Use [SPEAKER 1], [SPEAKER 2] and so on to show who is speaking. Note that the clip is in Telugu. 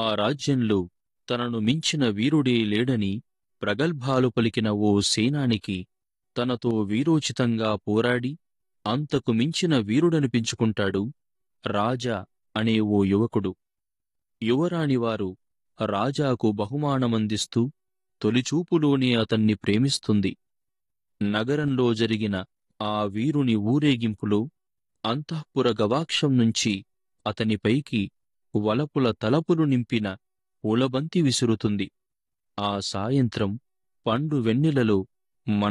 [SPEAKER 1] రాజ్యంలో తనను మించిన వీరుడే లేడని ప్రగల్భాలు పలికిన ఓ సేనానికి తనతో వీరోచితంగా పోరాడి అంతకు మించిన వీరుడనిపించుకుంటాడు రాజా అనే ఓ యువకుడు యువరాణివారు రాజాకు బహుమానమందిస్తూ తొలిచూపులోనే అతన్ని ప్రేమిస్తుంది నగరంలో జరిగిన ఆ వీరుని ఊరేగింపులో అంతఃపుర గవాక్షం నుంచి అతనిపైకి వలపుల తలపులు నింపిన పూలబంతి విసురుతుంది ఆ సాయంత్రం పండు వెన్నెలలో